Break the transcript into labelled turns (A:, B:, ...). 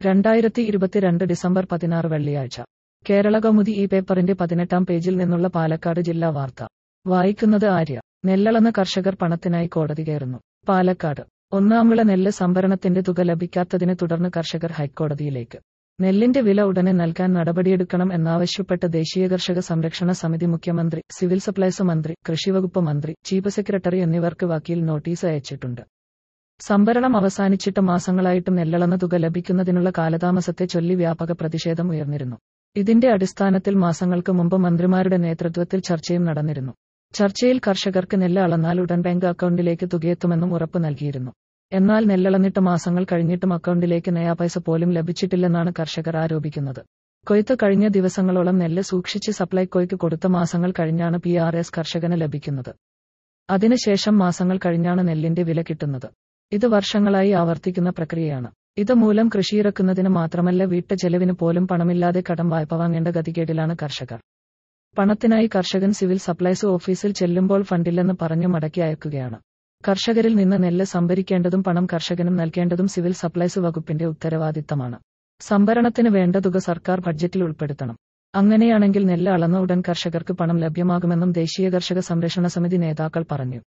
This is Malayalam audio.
A: രണ്ടായിരത്തി ഇരുപത്തിരണ്ട് ഡിസംബർ പതിനാറ് വെള്ളിയാഴ്ച കേരള കൗമുദി ഈ പേപ്പറിന്റെ പതിനെട്ടാം പേജിൽ നിന്നുള്ള പാലക്കാട് ജില്ലാ വാർത്ത വായിക്കുന്നത് ആര്യ നെല്ലളന്ന കർഷകർ പണത്തിനായി കോടതി കയറുന്നു പാലക്കാട് ഒന്നാം വിള നെല്ല് സംഭരണത്തിന്റെ തുക ലഭിക്കാത്തതിനെ തുടർന്ന് കർഷകർ ഹൈക്കോടതിയിലേക്ക് നെല്ലിന്റെ വില ഉടനെ നൽകാൻ നടപടിയെടുക്കണം എന്നാവശ്യപ്പെട്ട് ദേശീയ കർഷക സംരക്ഷണ സമിതി മുഖ്യമന്ത്രി സിവിൽ സപ്ലൈസ് മന്ത്രി കൃഷിവകുപ്പ് മന്ത്രി ചീഫ് സെക്രട്ടറി എന്നിവർക്ക് വക്കീൽ നോട്ടീസ് അയച്ചിട്ടുണ്ട് സംഭരണം അവസാനിച്ചിട്ട് മാസങ്ങളായിട്ടും നെല്ലളന്ന തുക ലഭിക്കുന്നതിനുള്ള കാലതാമസത്തെ ചൊല്ലി വ്യാപക പ്രതിഷേധം ഉയർന്നിരുന്നു ഇതിന്റെ അടിസ്ഥാനത്തിൽ മാസങ്ങൾക്ക് മുമ്പ് മന്ത്രിമാരുടെ നേതൃത്വത്തിൽ ചർച്ചയും നടന്നിരുന്നു ചർച്ചയിൽ കർഷകർക്ക് നെല്ല് അളന്നാൽ ഉടൻ ബാങ്ക് അക്കൗണ്ടിലേക്ക് തുകയെത്തുമെന്നും ഉറപ്പ് നൽകിയിരുന്നു എന്നാൽ നെല്ലളന്നിട്ട് മാസങ്ങൾ കഴിഞ്ഞിട്ടും അക്കൗണ്ടിലേക്ക് നയാ പൈസ പോലും ലഭിച്ചിട്ടില്ലെന്നാണ് കർഷകർ ആരോപിക്കുന്നത് കൊയ്ത്ത് കഴിഞ്ഞ ദിവസങ്ങളോളം നെല്ല് സൂക്ഷിച്ച് സപ്ലൈകോയ്ക്ക് കൊടുത്ത മാസങ്ങൾ കഴിഞ്ഞാണ് പി ആർ എസ് കർഷകന് ലഭിക്കുന്നത് അതിനുശേഷം മാസങ്ങൾ കഴിഞ്ഞാണ് നെല്ലിന്റെ വില കിട്ടുന്നത് ഇത് വർഷങ്ങളായി ആവർത്തിക്കുന്ന പ്രക്രിയയാണ് ഇത് മൂലം കൃഷിയിറക്കുന്നതിന് മാത്രമല്ല വീട്ടു ചെലവിന് പോലും പണമില്ലാതെ കടം വായ്പ വാങ്ങേണ്ട ഗതികേടിലാണ് കർഷകർ പണത്തിനായി കർഷകൻ സിവിൽ സപ്ലൈസ് ഓഫീസിൽ ചെല്ലുമ്പോൾ ഫണ്ടില്ലെന്ന് പറഞ്ഞു മടക്കി അയക്കുകയാണ് കർഷകരിൽ നിന്ന് നെല്ല് സംഭരിക്കേണ്ടതും പണം കർഷകനും നൽകേണ്ടതും സിവിൽ സപ്ലൈസ് വകുപ്പിന്റെ ഉത്തരവാദിത്തമാണ് സംഭരണത്തിന് വേണ്ട തുക സർക്കാർ ബഡ്ജറ്റിൽ ഉൾപ്പെടുത്തണം അങ്ങനെയാണെങ്കിൽ നെല്ല് അളന്ന ഉടൻ കർഷകർക്ക് പണം ലഭ്യമാകുമെന്നും ദേശീയ കർഷക സംരക്ഷണ സമിതി നേതാക്കൾ പറഞ്ഞു